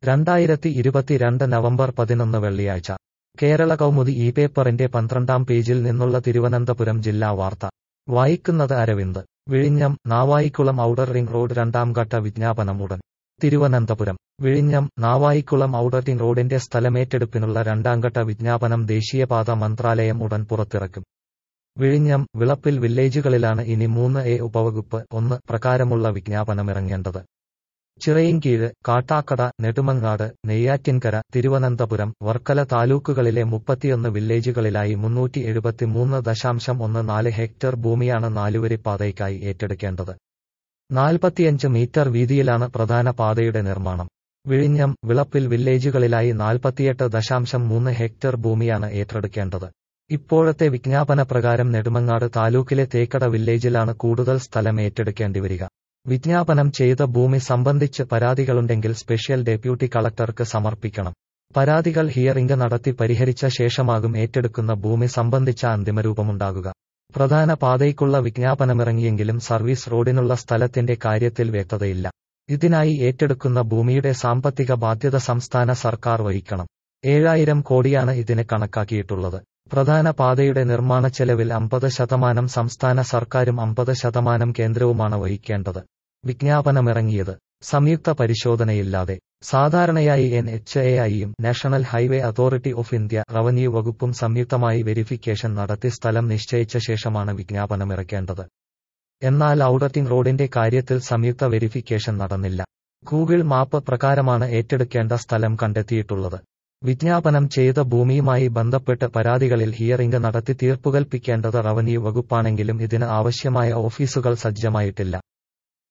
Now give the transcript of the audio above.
രണ്ടായിരത്തി ഇരുപത്തിരണ്ട് നവംബർ പതിനൊന്ന് വെള്ളിയാഴ്ച കേരള കൗമുദി ഈ പേപ്പറിന്റെ പന്ത്രണ്ടാം പേജിൽ നിന്നുള്ള തിരുവനന്തപുരം ജില്ലാ വാർത്ത വായിക്കുന്നത് അരവിന്ദ് വിഴിഞ്ഞം നാവായിക്കുളം ഔട്ടർ റിംഗ് റോഡ് രണ്ടാം ഘട്ട വിജ്ഞാപനം ഉടൻ തിരുവനന്തപുരം വിഴിഞ്ഞം നാവായിക്കുളം ഔട്ടർ റിംഗ് റോഡിന്റെ സ്ഥലമേറ്റെടുപ്പിനുള്ള രണ്ടാംഘട്ട വിജ്ഞാപനം ദേശീയപാത മന്ത്രാലയം ഉടൻ പുറത്തിറക്കും വിഴിഞ്ഞം വിളപ്പിൽ വില്ലേജുകളിലാണ് ഇനി മൂന്ന് എ ഉപവകുപ്പ് ഒന്ന് പ്രകാരമുള്ള വിജ്ഞാപനമിറങ്ങേണ്ടത് ചിറയിൻകീഴ് കാട്ടാക്കട നെടുമങ്ങാട് നെയ്യാറ്റിൻകര തിരുവനന്തപുരം വർക്കല താലൂക്കുകളിലെ മുപ്പത്തിയൊന്ന് വില്ലേജുകളിലായി മുന്നൂറ്റി എഴുപത്തിമൂന്ന് ദശാംശം ഒന്ന് നാല് ഹെക്ടർ ഭൂമിയാണ് നാലുവരി പാതയ്ക്കായി ഏറ്റെടുക്കേണ്ടത് നാൽപ്പത്തിയഞ്ച് മീറ്റർ വീതിയിലാണ് പ്രധാന പാതയുടെ നിർമ്മാണം വിഴിഞ്ഞം വിളപ്പിൽ വില്ലേജുകളിലായി നാൽപ്പത്തിയെട്ട് ദശാംശം മൂന്ന് ഹെക്ടർ ഭൂമിയാണ് ഏറ്റെടുക്കേണ്ടത് ഇപ്പോഴത്തെ വിജ്ഞാപന പ്രകാരം നെടുമങ്ങാട് താലൂക്കിലെ തേക്കട വില്ലേജിലാണ് കൂടുതൽ സ്ഥലം ഏറ്റെടുക്കേണ്ടിവരിക വിജ്ഞാപനം ചെയ്ത ഭൂമി സംബന്ധിച്ച് പരാതികളുണ്ടെങ്കിൽ സ്പെഷ്യൽ ഡെപ്യൂട്ടി കളക്ടർക്ക് സമർപ്പിക്കണം പരാതികൾ ഹിയറിംഗ് നടത്തി പരിഹരിച്ച ശേഷമാകും ഏറ്റെടുക്കുന്ന ഭൂമി സംബന്ധിച്ച അന്തിമരൂപമുണ്ടാകുക പ്രധാന പാതയ്ക്കുള്ള വിജ്ഞാപനമിറങ്ങിയെങ്കിലും സർവീസ് റോഡിനുള്ള സ്ഥലത്തിന്റെ കാര്യത്തിൽ വ്യക്തതയില്ല ഇതിനായി ഏറ്റെടുക്കുന്ന ഭൂമിയുടെ സാമ്പത്തിക ബാധ്യത സംസ്ഥാന സർക്കാർ വഹിക്കണം ഏഴായിരം കോടിയാണ് ഇതിന് കണക്കാക്കിയിട്ടുള്ളത് പ്രധാന പാതയുടെ നിർമ്മാണ ചെലവിൽ അമ്പത് ശതമാനം സംസ്ഥാന സർക്കാരും അമ്പത് ശതമാനം കേന്ദ്രവുമാണ് വഹിക്കേണ്ടത് വിജ്ഞാപനമിറങ്ങിയത് സംയുക്ത പരിശോധനയില്ലാതെ സാധാരണയായി എൻ എച്ച് എ ഐയും national highway authority of India revenue വകുപ്പും സംയുക്തമായി വെരിഫിക്കേഷൻ നടത്തി സ്ഥലം നിശ്ചയിച്ച ശേഷമാണ് വിജ്ഞാപനമിറക്കേണ്ടത് എന്നാൽ ഔട്ടറിംഗ് റോഡിന്റെ കാര്യത്തിൽ സംയുക്ത വെരിഫിക്കേഷൻ നടന്നില്ല ഗൂഗിൾ മാപ്പ് പ്രകാരമാണ് ഏറ്റെടുക്കേണ്ട സ്ഥലം കണ്ടെത്തിയിട്ടുള്ളത് വിജ്ഞാപനം ചെയ്ത ഭൂമിയുമായി ബന്ധപ്പെട്ട് പരാതികളിൽ ഹിയറിംഗ് നടത്തി തീർപ്പുകൽപ്പിക്കേണ്ടത് റവന്യൂ വകുപ്പാണെങ്കിലും ഇതിന് ആവശ്യമായ ഓഫീസുകൾ സജ്ജമായിട്ടില്ല